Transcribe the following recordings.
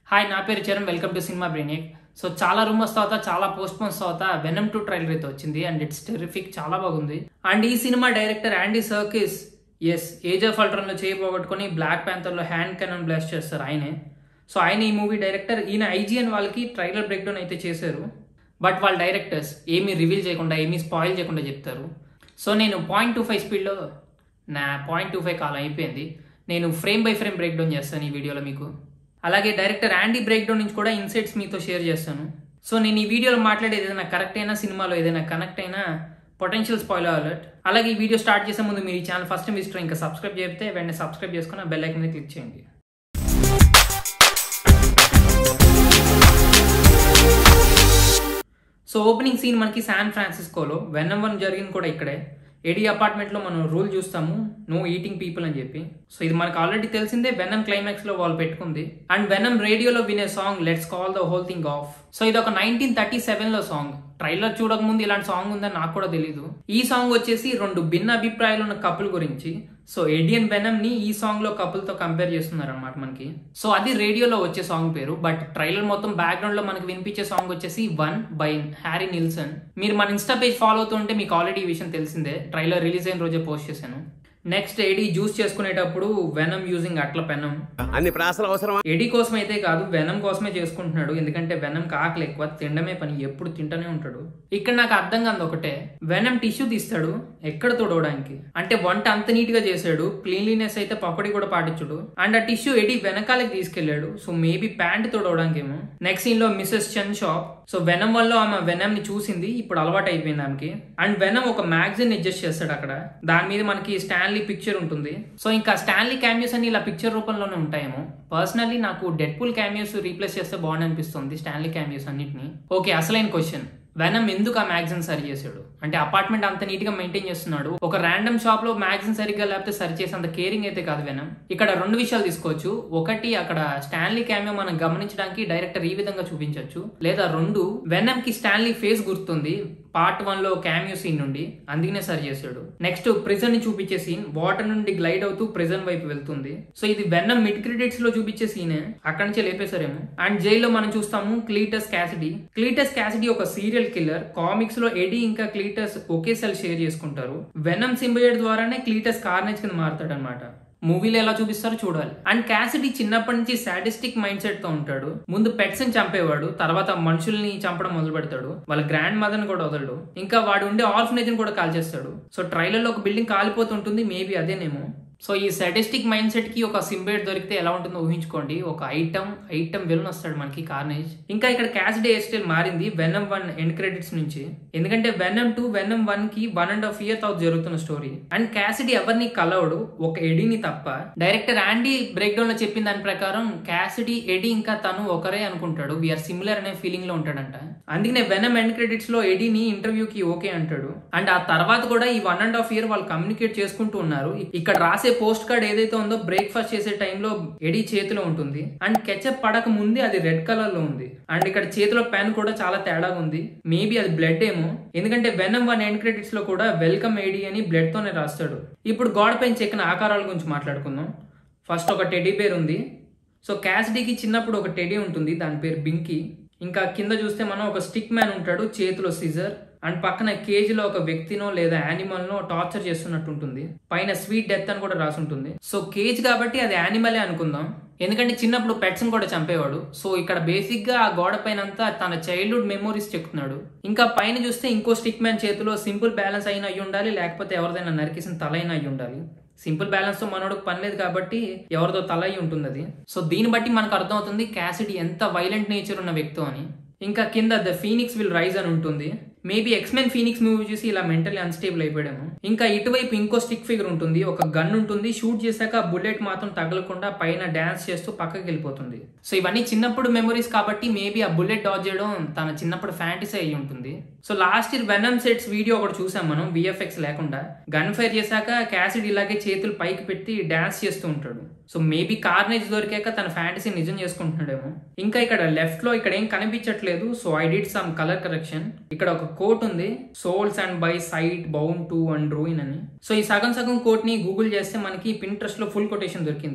hi నా పేరు Charan welcome to cinema brainiac so చాలా రూమర్స్ తర్వాత చాలా పోస్ట్ పోన్స్ తర్వాత వెనమ్ టూ ట్రైలర్ అయితే వచ్చింది అండ్ ఇట్స్ టెరిఫిక్ చాలా బాగుంది అండ్ ఈ సినిమా డైరెక్టర్ యాండీ సర్కిస్ ఎస్ ఏజ్ ఆఫ్ అల్ట్రాన్ లో చేయబోగొట్టుకుని బ్లాక్ ప్యాంథర్ లో హ్యాండ్ కెనన్ బ్లాస్ట్ చేస్తారు ఆయనే సో ఆయన ఈ మూవీ డైరెక్టర్ ఈయన ఐజీఎన్ వాళ్ళకి ట్రైలర్ బ్రేక్ డౌన్ అయితే చేశారు బట్ వాళ్ళ డైరెక్టర్స్ ఏమీ రివీల్ చేయకుండా ఏమీ స్పాయిల్ చేయకుండా చెప్తారు సో నేను పాయింట్ టూ ఫైవ్ స్పీడ్లో నా పాయింట్ టూ ఫైవ్ కాలం అయిపోయింది నేను frame by frame break down చేస్తాను ఈ వీడియోలో మీకు అలాగే డైరెక్టర్ యాండీ బ్రేక్ డౌన్ నుంచి కూడా ఇన్సైట్స్ మీతో షేర్ చేస్తాను సో నేను ఈ వీడియోలో మాట్లాడేది ఏదైనా కరెక్ట్ అయినా సినిమాలో ఏదైనా కనెక్ట్ అయినా పొటెన్షియల్ స్పాయిలర్ అలర్ట్ అలాగే ఈ వీడియో స్టార్ట్ చేసే ముందు మీరు ఈ ఛానల్ ఫస్ట్ టైం విజిటర్ ఇంకా సబ్స్క్రైబ్ చేస్తే వెంటనే సబ్స్క్రైబ్ చేసుకుని బెల్ ఐకన్ మీద క్లిక్ చేయండి సో ఓపెనింగ్ సీన్ మనకి శాన్ ఫ్రాన్సిస్కోలో వెనం వన్ జరిగింది కూడా ఇక్కడే ఏడి అపార్ట్మెంట్లో మనం రూల్ చూస్తాము నో ఈటింగ్ పీపుల్ అని చెప్పి సో ఇది మనకు ఆల్రెడీ తెలిసిందే వెనం క్లైమాక్స్ లో వాళ్ళు పెట్టుకుంది అండ్ వెనం రేడియోలో వినే song let's call the whole thing off so ఇది ఒక నైన్టీన్ థర్టీ సెవెన్ లో సాంగ్ ట్రైలర్ చూడక ముందు ఇలాంటి సాంగ్ ఉందని నాకు కూడా తెలియదు ఈ సాంగ్ వచ్చేసి రెండు భిన్న అభిప్రాయాలు ఉన్న కపుల్ గురించి సో ఎడియన్ వెనమ్ ని ఈ సాంగ్ లో కపుల్ తో కంపేర్ చేస్తున్నారు అనమాట మనకి సో అది రేడియోలో వచ్చే సాంగ్ పేరు బట్ ట్రైలర్ మొత్తం బ్యాక్గ్రౌండ్ లో మనకి వినిపించే సాంగ్ వచ్చేసి వన్ బై హ్యారీ నిల్సన్ మీరు మన ఇన్స్టా పేజ్ ఫాలో అవుతుంటే మీకు ఆల్రెడీ ఈ విషయం తెలిసిందే ట్రైలర్ రిలీజ్ అయిన రోజే పోస్ట్ చేశాను నెక్స్ట్ ఎడీ జ్యూస్ చేసుకునేటప్పుడు వెనం యూజింగ్ అట్ల పెనం అన్ని ప్రాసలు అవసరమా ఎడీ కోసమే అయితే కాదు వెనం కోసమే చేసుకుంటున్నాడు ఎందుకంటే వెనం కాకలు ఎక్కువ తినడమే పని ఎప్పుడు తింటూనే ఉంటాడు ఇక్కడ నాకు అర్థం కాదు ఒకటే వెనం టిష్యూ తీస్తాడు ఎక్కడ తోడవడానికి అంటే వంట అంత నీట్ గా చేశాడు క్లీన్లీనెస్ అయితే పకోడీ కూడా పాటించుడు అండ్ ఆ టిష్యూ ఎడీ వెనకాలకి తీసుకెళ్లాడు సో మేబీ ప్యాంట్ తోడవడానికి ఏమో నెక్స్ట్ సీన్ లో Mrs Chen shop so Venom వల్ల ఆమె వెనం ని చూసింది ఇప్పుడు అలవాటు అయిపోయింది ఆమెకి అండ్ వెనం ఒక మ్యాగజైన్ అడ్జస్ట్ చేస్తాడు అక్కడ దాని మీద మనకి స్టాన్లీ పిక్చర్ ఉంటుంది సో ఇంకా స్టాన్లీ క్యామియోస్ అన్ని ఇలా పిక్చర్ రూపంలోనే ఉంటాయేమో పర్సనల్లీ నాకు డెడ్ పూల్ క్యామియోస్ రీప్లేస్ చేస్తే బాగుంది అనిపిస్తుంది స్టాన్లీ క్యామియోస్ అన్నిటిని ఓకే అసలైన క్వశ్చన్ వెనం ఎందుకు ఆ మ్యాగజైన్ సరి చేశాడు అంటే అపార్ట్మెంట్ అంత నీట్ గా మెయింటైన్ చేస్తున్నాడు ఒక ర్యాండమ్ షాప్ లో మ్యాగజైన్ సరిగ్గా లేకపోతే సరి చేసేంత కేరింగ్ అయితే కాదు వెనం ఇక్కడ రెండు విషయాలు తీసుకోవచ్చు ఒకటి అక్కడ స్టాన్లీ క్యామియో మనం గమనించడానికి డైరెక్టర్ ఈ విధంగా చూపించవచ్చు లేదా రెండు వెనం కి స్టాన్లీ ఫేస్ గుర్తుంది పార్ట్ వన్ లో క్యామియో సీన్ నుండి అందుకనే సరి చేశాడు నెక్స్ట్ ప్రిజన్ ని చూపించే సీన్ వాటర్ నుండి గ్లైడ్ అవుతూ ప్రిజన్ వైపు వెళ్తుంది సో ఇది వెన్నం మిడ్ క్రెడిట్స్ లో చూపించే సీనే అక్కడి నుంచే లేపేశారేమో అండ్ జైల్లో మనం చూస్తాము క్లీటస్ క్యాసిడీ క్లీటస్ క్యాసిడీ ఒక సీరియల్ కిల్లర్ కామిక్స్ లో ఎడీ ఇంకా క్లీటస్ ఒకే సెల్ షేర్ చేసుకుంటారు వెనం సింబియడ్ ద్వారానే క్లీటస్ కార్నేజ్ కింద మారుతాడు అనమాట మూవీలో ఎలా చూపిస్తారో చూడాలి అండ్ క్యాసిడీ చిన్నప్పటి నుంచి సాటిస్టిక్ మైండ్ సెట్ తో ఉంటాడు ముందు పెట్స్ ని చంపేవాడు తర్వాత మనుషుల్ని చంపడం మొదలు పెడతాడు వాళ్ళ గ్రాండ్ మదర్ ని కూడా వదలడు ఇంకా వాడు ఉండే ఆర్ఫనేజ్ ని కూడా కాల్ చేస్తాడు సో ట్రైలర్ లో ఒక బిల్డింగ్ కాలిపోతుంటుంది మేబీ అదేనేమో సో ఈ సాటిస్టిక్ మైండ్ సెట్ కి ఒక సింబేట్ దొరికితే ఎలా ఉంటుందో ఊహించుకోండి ఒక ఐటమ్ ఐటమ్ విలన్ వస్తాడు మనకి కార్నేజ్ ఇంకా ఇక్కడ క్యాష్ డే స్టైల్ మారింది వెనమ్ వన్ ఎండ్ క్రెడిట్స్ నుంచి ఎందుకంటే వెనమ్ టూ వెనమ్ వన్ కి వన్ అండ్ హాఫ్ ఇయర్ తర్వాత జరుగుతున్న స్టోరీ అండ్ క్యాసిడీ ఎవరిని కలవడు ఒక ఎడీని తప్ప డైరెక్టర్ యాండీ బ్రేక్ డౌన్ లో చెప్పిన దాని ప్రకారం క్యాసిడీ ఎడీ ఇంకా తను ఒకరే అనుకుంటాడు వీఆర్ సిమిలర్ అనే ఫీలింగ్ లో ఉంటాడంట అందుకనే వెనమ్ ఎండ్ క్రెడిట్స్ లో ఎడీని ఇంటర్వ్యూ కి ఓకే అంటాడు అండ్ ఆ తర్వాత కూడా ఈ వన్ అండ్ హాఫ్ ఇయర్ వాళ్ళు కమ్యూనికేట్ చేసుకుంటూ ఉన్నారు ఇక్కడ రాసే పోస్ట్ కార్డ్ ఏదైతే ఉందో బ్రేక్ఫాస్ట్ చేసే టైంలో ఎడీ చేతిలో ఉంటుంది అండ్ కెచప్ పడక ముందే అది రెడ్ కలర్ లో ఉంది అండ్ ఇక్కడ చేతిలో పెన్ కూడా చాలా తేడాగా ఉంది మేబీ అది బ్లడ్ ఏమో ఎందుకంటే వెనమ్ వన్ ఎండ్ క్రెడిట్స్ లో కూడా వెల్కమ్ ఏడీ అని బ్లడ్ తోనే రాస్తాడు ఇప్పుడు గోడ పైన చెక్కిన ఆకారాల గురించి మాట్లాడుకుందాం ఫస్ట్ ఒక టెడీ పేరు ఉంది సో క్యాసిడీకి చిన్నప్పుడు ఒక టెడీ ఉంటుంది దాని పేరు బింకీ ఇంకా కింద చూస్తే మనం ఒక స్టిక్ మ్యాన్ ఉంటాడు చేతిలో సిజర్ అండ్ పక్కన కేజ్ లో ఒక వ్యక్తినో లేదా యానిమల్ నో టార్చర్ చేస్తున్నట్టు ఉంటుంది పైన స్వీట్ డెత్ అని కూడా రాసి ఉంటుంది సో కేజ్ కాబట్టి అది యానిమలే అనుకుందాం ఎందుకంటే చిన్నప్పుడు పెట్స్ కూడా చంపేవాడు సో ఇక్కడ బేసిక్ గా ఆ గోడ పైన అంతా తన చైల్డ్హుడ్ మెమోరీస్ చెప్తున్నాడు ఇంకా పైన చూస్తే ఇంకో స్టిక్ మ్యాన్ చేతిలో సింపుల్ బ్యాలెన్స్ అయినా అయ్యి ఉండాలి లేకపోతే ఎవరిదైనా నరికేసిన తల అయినా అయ్యి ఉండాలి సింపుల్ బ్యాలెన్స్ తో మనోడికి పని లేదు కాబట్టి ఎవరితో తల అయి ఉంటుంది అది సో దీన్ని బట్టి మనకు అర్థమవుతుంది క్యాసిడీ ఎంత వైలెంట్ నేచర్ ఉన్న వ్యక్తి అని ఇంకా కింద ద ఫీనిక్స్ విల్ రైజ్ అని ఉంటుంది మేబీ ఎక్స్మెన్ ఫీనిక్స్ మూవీ చూసి ఇలా మెంటలీ అన్స్టేబుల్ అయిపోయాము ఇంకా ఇటువైపు ఇంకో స్టిక్ ఫిగర్ ఉంటుంది ఒక గన్ ఉంటుంది షూట్ చేశాక బుల్లెట్ మాత్రం తగలకుండా పైన డాన్స్ చేస్తూ పక్కకి వెళ్ళిపోతుంది సో ఇవన్నీ చిన్నప్పుడు మెమరీస్ కాబట్టి మేబీ ఆ బుల్లెట్ డాజ్ చేయడం తన చిన్నప్పుడు ఫ్యాంటసీ అయి ఉంటుంది so last year Venom sets video ఒకటి చూసాం మనం విఎఫ్ఎక్స్ లేకుండా గన్ ఫైర్ చేశాక క్యాసిడ్ ఇలాగే చేతులు పైకి పెట్టి డాన్స్ చేస్తూ ఉంటాడు సో మేబీ కార్నేజ్ దొరికాక తన ఫ్యాంటసీ నిజం చేసుకుంటున్నాడేమో ఇంకా ఇక్కడ లెఫ్ట్ లో ఇక్కడ ఏం కనిపించట్లేదు so I did some colour correction ఇక్కడ ఒక కోట్ ఉంది souls and by sight bound to and ruin అని సో ఈ సగం సగం కోట్ ని గూగుల్ చేస్తే మనకి పింట్రెస్ట్ లో ఫుల్ కొటేషన్ దొరికింది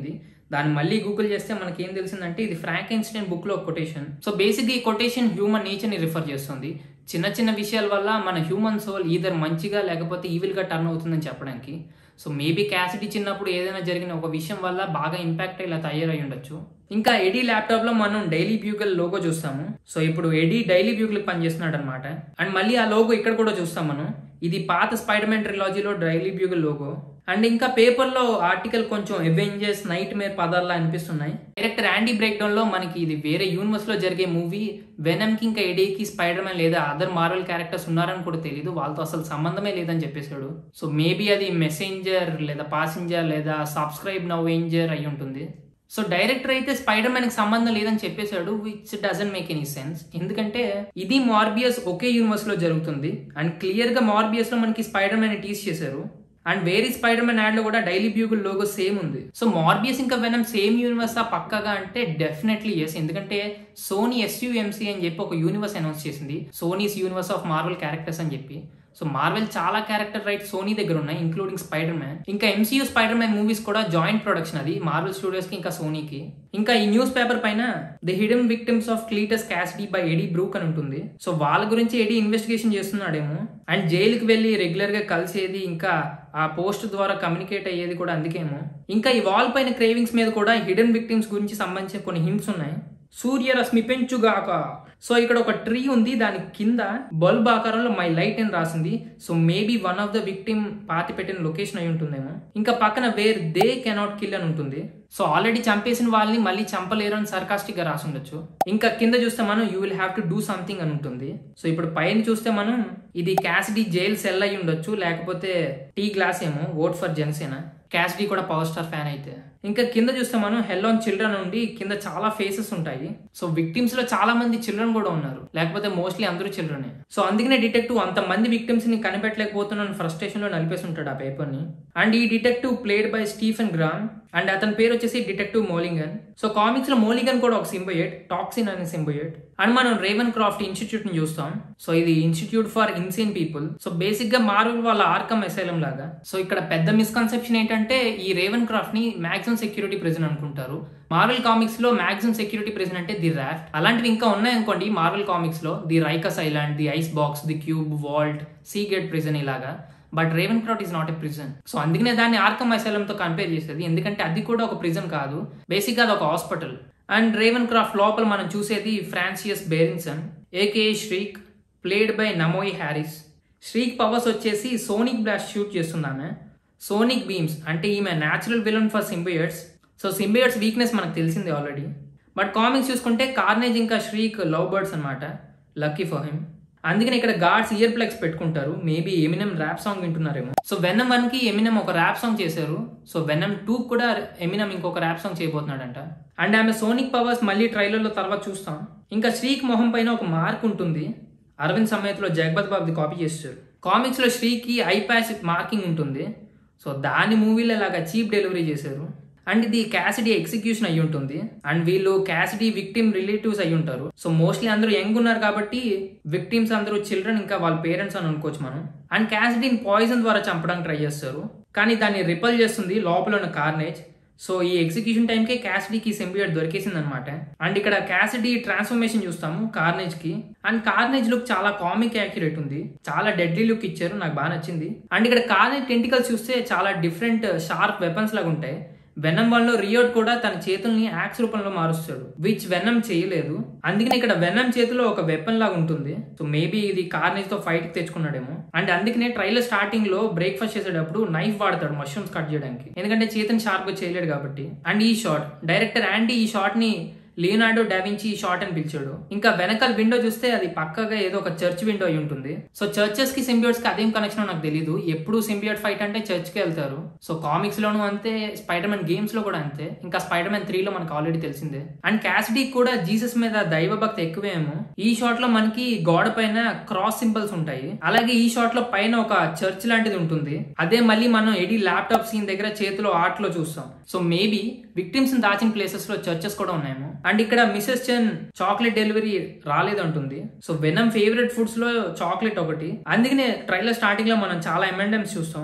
దాన్ని మళ్ళీ గూగుల్ చేస్తే మనకి ఏం తెలిసిందంటే ఇది ఫ్రాంకెన్స్టైన్ బుక్ లో కొటేషన్ సో బేసిక్ ఈ కొటేషన్ హ్యూమన్ నేచర్ ని రిఫర్ చేస్తుంది చిన్న చిన్న విషయాల వల్ల మన హ్యూమన్ సోల్ ఈధర్ మంచిగా లేకపోతే ఈవిల్ గా టర్న్ అవుతుందని చెప్పడానికి సో మేబీ క్యాసిటీ చిన్నప్పుడు ఏదైనా జరిగిన ఒక విషయం వల్ల బాగా ఇంపాక్ట్ ఇలా తయారై ఉండొచ్చు ఇంకా ఎడీ ల్యాప్టాప్ లో మనం డైలీ బ్యూగల్ లోగో చూస్తాము సో ఇప్పుడు ఎడీ డైలీ బ్యూగల్ పనిచేస్తున్నాడు అనమాట అండ్ మళ్ళీ ఆ లోగో ఇక్కడ కూడా చూస్తాం మనం ఇది పాత స్పైడర్ మ్యాన్ ట్రిలాజీలో డైలీ బ్యూగల్ లోగో అండ్ ఇంకా పేపర్ లో ఆర్టికల్ కొంచెం ఎవెంజర్స్ నైట్ మేర్ పదాల్లా అనిపిస్తున్నాయి డైరెక్టర్ యాండీ బ్రేక్ డౌన్ లో మనకి ఇది వేరే యూనివర్స్ లో జరిగే మూవీ వెనమ్ కి ఇంకా ఎడీకి స్పైడర్ మ్యాన్ లేదా అదర్ మార్వల్ క్యారెక్టర్స్ ఉన్నారని కూడా తెలియదు వాళ్ళతో అసలు సంబంధమే లేదని చెప్పేశాడు సో మేబీ అది మెసెంజర్ లేదా పాసింజర్ లేదా సబ్స్క్రైబ్ నవ్ ఏంజర్ అయి ఉంటుంది సో డైరెక్టర్ అయితే స్పైడర్ మ్యాన్ కి సంబంధం లేదని చెప్పేశాడు which doesn't make any sense ఎందుకంటే ఇది మార్బియస్ ఒకే యూనివర్స్ లో జరుగుతుంది అండ్ క్లియర్ గా మార్బియస్ లో మనకి స్పైడర్ మ్యాన్ టీస్ చేశారు అండ్ వేరే స్పైడర్ మ్యాన్ యాడ్ లో కూడా డైలీ బ్యూగుల్ లోగో సేమ్ ఉంది సో మార్బియస్ ఇంకా వెనమ్ సేమ్ యూనివర్స్ ఆ పక్కగా అంటే డెఫినెట్లీ ఎస్ ఎందుకంటే సోనీ ఎస్యూఎంసీ అని చెప్పి ఒక యూనివర్స్ అనౌన్స్ చేసింది Sony's universe of Marvel characters అని చెప్పి సో మార్వెల్ చాలా క్యారెక్టర్ రైట్ సోనీ దగ్గర ఉన్నాయి ఇంక్లూడింగ్ స్పైడర్ మ్యాన్ ఇంకా ఎంసీయూ స్పైడర్ మ్యాన్ మూవీస్ కూడా జాయింట్ ప్రొడక్షన్ అది మార్వెల్ స్టూడియోస్ కి ఇంకా సోనీకి ఇంకా ఈ న్యూస్ పేపర్ పైన the hidden victims of Cletus Kasady by Eddie Brock అని ఉంటుంది సో వాళ్ళ గురించి ఎడీ ఇన్వెస్టిగేషన్ చేస్తున్నాడేమో అండ్ జైలుకి వెళ్ళి రెగ్యులర్ గా కలిసేది ఇంకా ఆ పోస్ట్ ద్వారా కమ్యూనికేట్ అయ్యేది కూడా అందుకేమో ఇంకా ఈ వాల్ పైన క్రేవింగ్స్ మీద కూడా హిడెన్ విక్టిమ్స్ గురించి సంబంధించిన కొన్ని హింట్స్ ఉన్నాయి సూర్యరశ్మి పెంచుగాక సో ఇక్కడ ఒక ట్రీ ఉంది దాని కింద బల్బ్ ఆకారంలో మై లైట్ అని రాసింది so maybe one of the victim పాతి పెట్టిన లొకేషన్ అయి ఉంటుందేమో ఇంకా పక్కన వేర్ దే కెనాట్ కిల్ అని ఉంటుంది సో ఆల్రెడీ చంపేసిన వాళ్ళని మళ్ళీ చంపలేరు అని సర్కాస్టిక్ గా రాసి ఉండొచ్చు ఇంకా కింద చూస్తే మనం you will have to do something అని ఉంటుంది సో ఇప్పుడు పైన చూస్తే మనం ఇది క్యాసిడీ జైల్ సెల్ అయి ఉండొచ్చు లేకపోతే టీ గ్లాస్ ఏమో ఓట్ ఫర్ జనసేన క్యాసిడీ కూడా పవర్ స్టార్ ఫ్యాన్ అయితే ఇంకా కింద చూస్తే మనం హెల్ ఆన్ చిల్డ్రన్ ఉండి కింద చాలా ఫేసెస్ ఉంటాయి సో విక్టిమ్స్ లో చాలా మంది చిల్డ్రన్ కూడా ఉన్నారు లేకపోతే మోస్ట్లీ అందరూ చిల్డ్రనే సో అందుకనే డిటెక్టివ్ అంత మంది విక్టిమ్స్ ని కనిపెట్టలేకపోతున్నాను ఫ్రస్ట్రేషన్ లో నలిపేసి ఉంటాడు ఆ పేపర్ ని అండ్ ఈ detective played by Stephen Graham and అతని పేరు వచ్చేసి డిటెక్టివ్ మోలింగన్ సో కామిక్స్ లో మోలింగన్ కూడా ఒక సింబోయేట్ టాక్సిన్ అనే సింబోయేట్ అండ్ మనం రేవన్ క్రాఫ్ట్ ఇన్స్టిట్యూట్ ని చూస్తాం సో ఇది institute for insane people so basic గా మార్వల్ వాళ్ళ ఆర్కమ్ అసైలం లాగా సో ఇక్కడ పెద్ద మిస్కన్సెప్షన్ ఏంటంటే ఈ రేవన్ క్రాఫ్ట్ ని మ్యాక్సిమం సెక్యూరిటీ ప్రిజన్ అనుకుంటారు మార్వెల్ కామిక్స్ లో మ్యాక్సిమం సెక్యూరిటీ ప్రిజన్ అంటే ది రాఫ్ట్ అలాంటివి ఇంకా ఉన్నాయనుకోండి మార్వెల్ కామిక్స్ లో the Rykers island the ice box the cube vault Seagate prison ఇలాగా but Ravencroft is not a prison so అందుకనే దాన్ని ఆర్కమ్ తో కంపేర్ చేసేది ఎందుకంటే అది కూడా ఒక ప్రిజన్ కాదు బేసిక్ గా అది ఒక హాస్పిటల్ అండ్ రేవెన్ క్రాఫ్ట్ లోపల మనం చూసేది Frances Barrison aka Shriek played by Naomie Harris Shriek powers వచ్చేసి సోనిక్ బ్లాస్ట్ షూట్ చేస్తుంది ఆమె సోనిక్ బీమ్స్ అంటే ఈమె natural villain for symbiotes so symbiotes weakness మనకు తెలిసింది ఆల్రెడీ బట్ కామిక్స్ చూసుకుంటే కార్నేజ్ ఇంకా శ్రీక్ లవ్ బర్డ్స్ అనమాట లక్కీ ఫర్ హిమ్ అందుకని ఇక్కడ గాడ్స్ ఇయర్ ప్లగ్స్ పెట్టుకుంటారు మేబీ ఎమినం ర్యాప్ సాంగ్ వింటున్నారేమో సో వెనం వన్ కి ఎమినం ఒక ర్యాప్ సాంగ్ చేశారు సో వెనం టూ కూడా ఎమినం ఇంకొక ర్యాప్ సాంగ్ చేయబోతున్నాడంట అండ్ ఆమె సోనిక్ పవర్స్ మళ్ళీ ట్రైలర్ లో తర్వాత చూస్తాం ఇంకా శ్రీక్ మొహం పైన ఒక మార్క్ ఉంటుంది అరవింద్ సమేత్లో జగపత్ బాబుది కాపీ చేస్తారు కామిక్స్ లో శ్రీకి ఐ ప్యాచ్ మార్కింగ్ ఉంటుంది సో దాని మూవీలో ఇలాగా చీప్ డెలివరీ చేశారు అండ్ ఇది క్యాసిడీ ఎగ్జిక్యూషన్ అయి ఉంటుంది అండ్ వీళ్ళు క్యాసిడీ విక్టిమ్ రిలేటివ్స్ అయి ఉంటారు సో మోస్ట్లీ అందరూ యంగ్ ఉన్నారు కాబట్టి విక్టిమ్స్ అందరూ చిల్డ్రన్ ఇంకా వాళ్ళ పేరెంట్స్ అని అనుకోవచ్చు మనం అండ్ క్యాసిడీని పాయిజన్ ద్వారా చంపడానికి ట్రై చేస్తారు కానీ దాన్ని రిపల్ చేస్తుంది లోపల ఉన్న కార్నేజ్ సో ఈ ఎగ్జిక్యూషన్ టైంకే క్యాసిడీకి సింబియట్ దొరికేసింది అనమాట అండ్ ఇక్కడ క్యాసిడీ ట్రాన్స్ఫర్మేషన్ చూస్తాము కార్నేజ్ కి అండ్ కార్నేజ్ లుక్ చాలా కామిక్ యాక్యురేట్ ఉంది చాలా డెడ్లీ లుక్ ఇచ్చారు నాకు బాగా నచ్చింది అండ్ ఇక్కడ కార్నేజ్ టెంటికల్స్ చూస్తే చాలా డిఫరెంట్ షార్ప్ వెపన్స్ లాగా ఉంటాయి వెనం వన్ లో రియోట్ కూడా తన చేతుల్ని యాక్స్ రూపంలో మారుస్తాడు విచ్ వెనం చేయలేదు అందుకని ఇక్కడ వెనం చేతిలో ఒక వెపన్ లాగా ఉంటుంది సో మేబీ ఇది కార్నేజ్ తో ఫైట్ తెచ్చుకున్నాడేమో అండ్ అందుకనే ట్రైలర్ స్టార్టింగ్ లో బ్రేక్ఫాస్ట్ చేసేటప్పుడు నైఫ్ వాడతాడు మష్రూమ్స్ కట్ చేయడానికి ఎందుకంటే చేతిని షార్ప్ గా చేయలేడు కాబట్టి అండ్ ఈ షాట్ డైరెక్టర్ యాంటీ ఈ షాట్ ని లియోనార్డో డావించి ఈ షాట్ అని పిలిచాడు ఇంకా వెనకాల విండో చూస్తే అది పక్కగా ఏదో ఒక చర్చ్ విండో అయి ఉంటుంది సో చర్చెస్ కి సింబియోట్స్ కి అదేం కనెక్షన్ నాకు తెలియదు ఎప్పుడు సింబియోట్ ఫైట్ అంటే చర్చ్ కి వెళ్తారు సో కామిక్స్ లోను అంతే స్పైడర్ మ్యాన్ గేమ్స్ లో కూడా అంతే ఇంకా స్పైడర్ మ్యాన్ త్రీ లో మనకు ఆల్రెడీ తెలిసిందే అండ్ క్యాసిడీ కూడా జీసస్ మీద దైవ భక్తి ఎక్కువేమో ఈ షాట్ లో మనకి గోడ పైన క్రాస్ సింబల్స్ ఉంటాయి అలాగే ఈ షాట్ లో పైన ఒక చర్చ్ లాంటిది ఉంటుంది అదే మళ్ళీ మనం ఎడి ల్యాప్టాప్ సీన్ దగ్గర చేతిలో ఆర్ట్ లో చూస్తాం సో మేబీ విక్టిమ్స్ దాచిన ప్లేసెస్ లో చర్చెస్ కూడా ఉన్నాయేమో అండ్ ఇక్కడ మిసెస్ చెన్ చాక్లెట్ డెలివరీ రాలేదంటుంది సో వెనమ్ ఫేవరెట్ ఫుడ్స్ లో చాక్లెట్ ఒకటి అందుకనే ట్రైలర్ స్టార్టింగ్ లో మనం చాలా ఎమెండమ్స్ చూస్తాం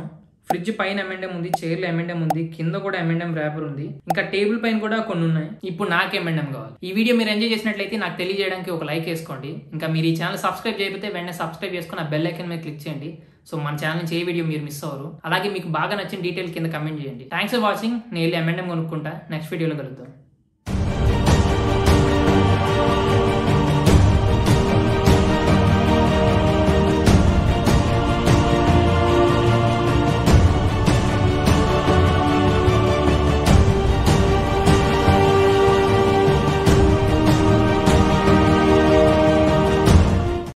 ఫ్రిడ్జ్ పైన ఎంఎండెం ఉంది చైర్లో ఎంఎండెం ఉంది కింద కూడా ఎంఎండెం ర్యాపర్ ఉంది ఇంకా టేబుల్ పైన కూడా కొన్ని ఉన్నాయి ఇప్పుడు నాకు ఎంఎండెం కావాలి ఈ వీడియో మీరు ఎంజాయ్ చేసినట్లయితే నాకు తెలియజేయడానికి ఒక లైక్ వేసుకోండి ఇంకా మీరు ఈ ఛానల్ సబ్స్క్రైబ్ చేయకపోతే వెంటనే సబ్స్క్రైబ్ చేసుకుని ఆ బెల్ ఐకన్ మీద క్లిక్ చేయండి సో మన ఛానల్ నుంచి ఏ వీడియో మీరు మిస్ అవ్వరు అలాగే మీకు బాగా నచ్చిన డీటెయిల్ కింద కమెంట్ చేయండి థ్యాంక్స్ ఫర్ వాచింగ్ నేను వెళ్ళి ఎంఎండెం కొనుక్కుంటా నెక్స్ట్ వీడియోలో కలుద్దాం